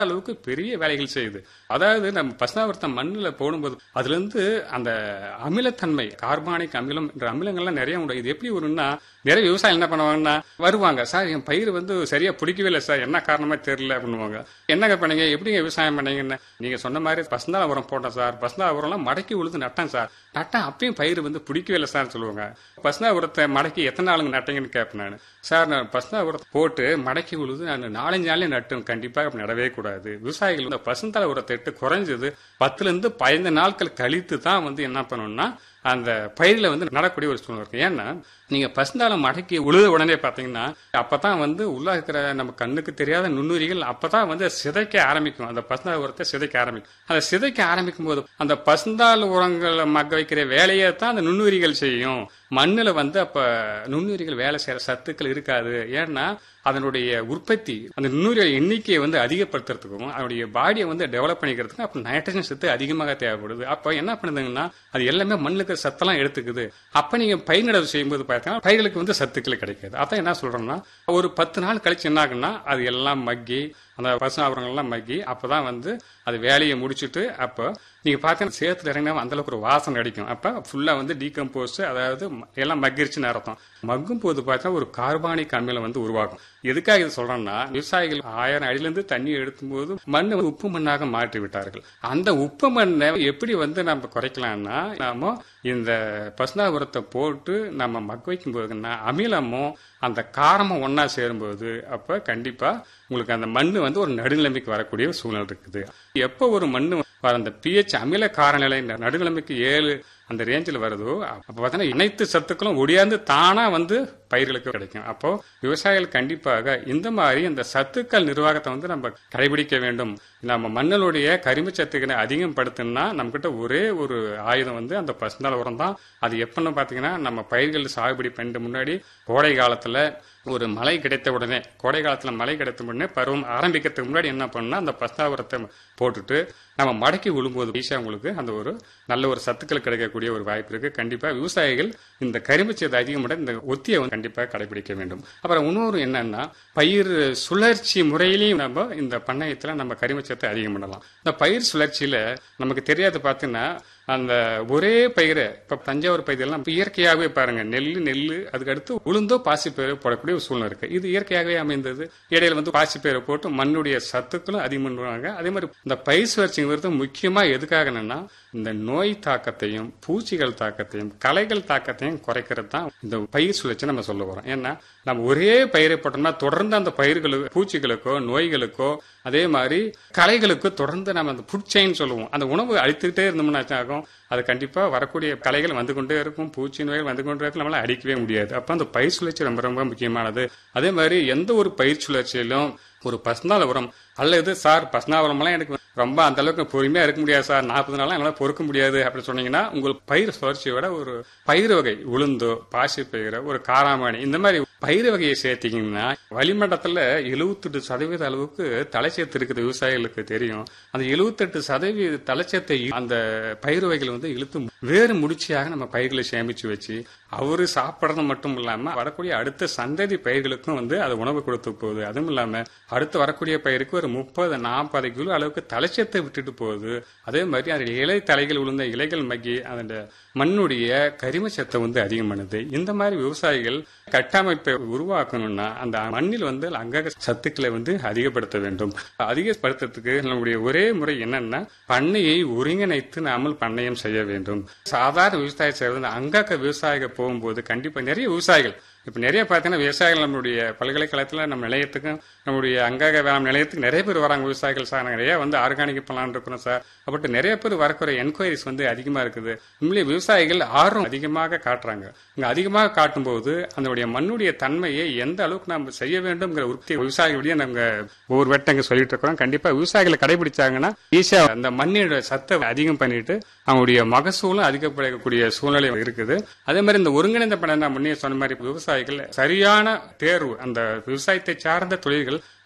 அளவுக்கு பெரிய வேலைகள் செய்யுது அதாவது நம்ம பசுனாவர்த்தம் மண்ணில் போடும்போது அதுல இருந்து அந்த அமிலத்தன்மை கார்பானிக் அமிலம் என்ற அமிலங்கள்லாம் நிறைய உண்டு இது எப்படி வரும்னா நிறைய விவசாயம் என்ன பண்ணுவாங்கன்னா வருவாங்க சார் என் பயிர் வந்து சரியா பிடிக்கவே இல்லை சார் என்ன காரணமா தெரியல அப்படின்னுவாங்க என்னங்க பண்ணீங்க எப்படிங்க விவசாயம் பண்ணீங்கன்னு நீங்க சொன்ன மாதிரி பசுந்தா உரம் போட்டேன் சார் பசுந்தா உரம்லாம் மடக்கி உழுது நட்டேன் சார் நட்டேன் அப்பயும் பயிர் வந்து பிடிக்கவே இல்லை சார் சொல்லுவாங்க பசுந்தா உரத்தை மடக்கி எத்தனை நாளுங்க நட்டீங்கன்னு கேட்பேன் நான் சார் நான் பசுந்தா உரத்தை போட்டு மடக்கி உழுது நான் நாலஞ்சு நாளே நட்டும் கண்டிப்பாக அப்படி நடவே கூடாது விவசாயிகள் வந்து பசுந்தலை உரத்தை இட்டு குறைஞ்சது பத்துல இருந்து பதினைந்து நாட்கள் கழித்து தான் வந்து என்ன பண்ணணும்னா அந்த பயிரில் வந்து நடக்கூடிய ஒரு சூழ்நிலை இருக்கு ஏன்னா நீங்க பசுந்தாலம் மடக்கி உழுத உடனே பாத்தீங்கன்னா அப்பதான் வந்து உள்ள இருக்கிற நம்ம கண்ணுக்கு தெரியாத நுண்ணுரிகள் அப்பதான் வந்து சிதைக்க ஆரம்பிக்கும் அந்த பசுந்தாள் உரத்தை சிதைக்க ஆரம்பிக்கும் அந்த சிதைக்க ஆரம்பிக்கும் போது அந்த பசுந்தாள் உரங்களை மக்க வைக்கிற வேலையை தான் அந்த நுண்ணுரிகள் செய்யும் மண்ணுல வந்து அப்ப நுண்ணுரிகள் வேலை செய்யற சத்துக்கள் இருக்காது ஏன்னா அதனுடைய உற்பத்தி அந்த நுண்ணுரிகள் எண்ணிக்கையை வந்து அதிகப்படுத்துறதுக்கும் அதனுடைய பாடியை வந்து டெவலப் பண்ணிக்கிறதுக்கும் அப்ப நைட்ரஜன் சத்து அதிகமாக தேவைப்படுது அப்ப என்ன பண்ணுதுங்கன்னா அது எல்லாமே மண்ணுக்கு சத்தெல்லாம் எடுத்துக்குது அப்ப நீங்க பயிர் நடவு செய்யும்போது பார்த்தீங்கன்னா பயிர்களுக்கு வந்து சத்துக்கள் கிடைக்காது அதான் என்ன சொல்றோம்னா ஒரு பத்து நாள் கழிச்சு என்ன ஆகுன்னா அது எல்லாம் மக்கி அந்த பசு ஆவரங்கள்லாம் மக்கி அப்பதான் வந்து அது வேலையை முடிச்சுட்டு அப்போ நீங்க பாத்தீங்கன்னா சேத்துல இறங்கினா அந்த அளவுக்கு ஒரு வாசனை அடிக்கும் அப்ப ஃபுல்லா வந்து டீகம்போஸ் அதாவது எல்லாம் மக்கிருச்சுன்னு அர்த்தம் மக்கும் போது பார்த்தா ஒரு கார்பானிக் அமிலம் வந்து உருவாகும் எதுக்காக இது சொல்றேன்னா விவசாயிகள் ஆயிரம் அடியிலிருந்து தண்ணி எடுக்கும்போது மண்ணை உப்பு மண்ணாக மாற்றி விட்டார்கள் அந்த உப்பு மண்ணை எப்படி வந்து நம்ம குறைக்கலாம்னா நாம இந்த பசுனா உரத்தை போட்டு நம்ம மக்க வைக்கும் போதுன்னா அமிலமும் அந்த காரமும் ஒன்னா சேரும்போது அப்ப கண்டிப்பா உங்களுக்கு அந்த மண்ணு வந்து ஒரு நடுநிலைமைக்கு வரக்கூடிய சூழ்நிலை இருக்குது எப்போ ஒரு மண்ணு அந்த பிஹெச் அமில காரநிலை நடுநிலைமைக்கு ஏழு அந்த ரேஞ்சில் வருதோ அப்போ பார்த்தீங்கன்னா அனைத்து சத்துக்களும் ஒடியாந்து தானா வந்து பயிர்களுக்கு கிடைக்கும் அப்போ விவசாயிகள் கண்டிப்பாக இந்த மாதிரி இந்த சத்துக்கள் நிர்வாகத்தை வந்து நம்ம கடைபிடிக்க வேண்டும் நம்ம மண்ணினுடைய கரிம சத்துக்களை அதிகப்படுத்தணும்னா நம்ம கிட்ட ஒரே ஒரு ஆயுதம் வந்து அந்த பசுந்தாள் உரம் தான் அது எப்பன்னு பாத்தீங்கன்னா நம்ம பயிர்கள் சாகுபடி பண்ணிட்டு முன்னாடி கோடை காலத்துல ஒரு மழை கிடைத்த உடனே கோடை காலத்துல மழை கிடைத்த உடனே பருவம் ஆரம்பிக்கிறதுக்கு முன்னாடி என்ன பண்ணா அந்த பஸ்தா உரத்தை போட்டுட்டு நம்ம மடக்கி விழும்போது ஈஸியா உங்களுக்கு அந்த ஒரு நல்ல ஒரு சத்துக்கள் கிடைக்கக்கூடிய ஒரு வாய்ப்பு இருக்கு கண்டிப்பா விவசாயிகள் இந்த கரிமச்சத்தை அதிகமாக இந்த ஒத்தியை வந்து கண்டிப்பா கடைபிடிக்க வேண்டும் அப்புறம் இன்னொரு என்னன்னா பயிர் சுழற்சி முறையிலையும் நம்ம இந்த பண்ணையத்துல நம்ம கரிமச்சத்தை அதிகம் பண்ணலாம் இந்த பயிர் சுழற்சியில நமக்கு தெரியாது பார்த்தீங்கன்னா அந்த ஒரே பயிரை இப்ப தஞ்சாவூர் பயிரெல்லாம் இயற்கையாகவே பாருங்க நெல் நெல் அதுக்கு அடுத்து உளுந்தோ பாசிப்பயிரோ போடக்கூடிய ஒரு சூழ்நிலை இருக்கு இது இயற்கையாகவே அமைந்தது இடையில வந்து பாசிப்பயிரை போட்டு மண்ணுடைய சத்துக்களும் அதிகம் பண்ணுவாங்க அதே மாதிரி இந்த பயிர் சுழற்சிங்கிறது முக்கியமா எதுக்காகனா இந்த நோய் தாக்கத்தையும் பூச்சிகள் தாக்கத்தையும் களைகள் தாக்கத்தையும் குறைக்கிறது தான் இந்த பயிர் சுழற்சி நம்ம சொல்ல வரோம் ஏன்னா நம்ம ஒரே பயிரை போட்டோம்னா தொடர்ந்து அந்த பயிர்களுக்கு பூச்சிகளுக்கோ நோய்களுக்கோ அதே மாதிரி களைகளுக்கு தொடர்ந்து நம்ம அந்த ஃபுட் செயின் சொல்லுவோம் அந்த உணவு அழித்துக்கிட்டே இருந்தோம்னா ஆகும் அது கண்டிப்பா வரக்கூடிய கலைகள் வந்து கொண்டே இருக்கும் பூச்சி நோய்கள் வந்து கொண்டே இருக்கும் நம்மளால அடிக்கவே முடியாது அப்ப அந்த பயிர் சுழற்சி ரொம்ப ரொம்ப முக்கியமானது அதே மாதிரி எந்த ஒரு பயிர் சுழற்சியிலும் ஒரு பசுநாள் உரம் அல்லது சார் பசுநாள் உரம்லாம் எனக்கு ரொம்ப அந்த அளவுக்கு பொறுமையா இருக்க முடியாது சார் நாற்பது நாளா என்னால பொறுக்க முடியாது அப்படின்னு சொன்னீங்கன்னா உங்களுக்கு பயிர் சுழற்சியோட ஒரு பயிர் வகை உளுந்தோ பாசி பயிரோ ஒரு காராமணி இந்த மாதிரி பயிர் வகையை சேர்த்தீங்கன்னா வளிமண்டலத்துல எழுபத்தெட்டு சதவீத அளவுக்கு தலைச்சத்து இருக்குது விவசாயிகளுக்கு தெரியும் அந்த எழுபத்தெட்டு சதவீத தலைச்சத்தை அந்த பயிர் வகைகள் வந்து இழுத்து வேறு முடிச்சியாக நம்ம பயிர்களை சேமிச்சு வச்சு அவரு சாப்பிட்றது மட்டும் இல்லாம வரக்கூடிய அடுத்த சந்ததி பயிர்களுக்கும் வந்து அது உணவு கொடுத்து போகுது அதுவும் இல்லாம அடுத்து வரக்கூடிய பயிருக்கு ஒரு முப்பது நாற்பது கிலோ அளவுக்கு தலைச்சத்தை விட்டுட்டு போகுது அதே மாதிரி அந்த இலை தலைகள் விழுந்த இலைகள் மக்கி அந்த மண்ணுடைய கரிம சத்தை வந்து அதிகம் பண்ணுது இந்த மாதிரி விவசாயிகள் கட்டமைப்பை உருவாக்கணும்னா அந்த மண்ணில் வந்து அங்கக சத்துக்களை வந்து அதிகப்படுத்த வேண்டும் அதிகப்படுத்துறதுக்கு நம்முடைய ஒரே முறை என்னன்னா பண்ணையை ஒருங்கிணைத்து நாமல் பண்ணையம் செய்ய வேண்டும் சாதாரண விவசாயம் செய்யறது அங்கக விவசாயிகள் போகும்போது கண்டிப்பா நிறைய விவசாயிகள் இப்ப நிறைய பாத்தீங்கன்னா விவசாயிகள் நம்மளுடைய பல்கலைக்கழகத்துல நம்ம நிலையத்துக்கும் நம்மளுடைய அங்கக வேளாண் நிலையத்துக்கு நிறைய பேர் வராங்க விவசாயிகள் சார் நிறைய வந்து ஆர்கானிக் பண்ணலாம்னு இருக்கிறோம் சார் அப்படி நிறைய பேர் வரக்கூடிய என்கொயரிஸ் வந்து அதிகமா இருக்குது உண்மையிலே விவசாயிகள் ஆர்வம் அதிகமாக காட்டுறாங்க இங்க அதிகமாக காட்டும்போது அதனுடைய மண்ணுடைய தன்மையை எந்த அளவுக்கு நம்ம செய்ய வேண்டும்ங்கிற உறுதி விவசாயிகளுடைய நாங்க ஒவ்வொரு வெட்டங்க சொல்லிட்டு இருக்கிறோம் கண்டிப்பா விவசாயிகளை கடைபிடிச்சாங்கன்னா ஈஸியா அந்த மண்ணியோட சத்தை அதிகம் பண்ணிட்டு அவங்களுடைய மகசூலும் அதிகப்படக்கூடிய சூழ்நிலை இருக்குது அதே மாதிரி இந்த ஒருங்கிணைந்த பண்ண நான் முன்னே சொன்ன மாதிரி விவசாயிகள் சரியான தேர்வு அந்த விவசாயத்தை சார்ந்த தொழில்கள்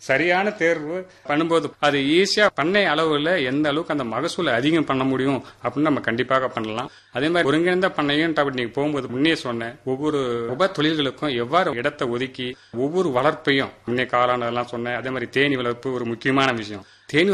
சரியான தேர்வு பண்ணும்போது அது ஈஸியா பண்ணை அளவுல எந்த அளவுக்கு அந்த மகசூலை அதிகம் பண்ண முடியும் அப்படின்னு நம்ம கண்டிப்பாக பண்ணலாம் அதே மாதிரி ஒருங்கிணைந்த பண்ணையும் அப்படி நீங்க போகும்போது முன்னே சொன்னேன் ஒவ்வொரு உப தொழில்களுக்கும் எவ்வாறு இடத்தை ஒதுக்கி ஒவ்வொரு வளர்ப்பையும் முன்னே காளான் அதெல்லாம் சொன்னேன் அதே மாதிரி தேனி வளர்ப்பு ஒரு முக்கியமான விஷயம் தேனி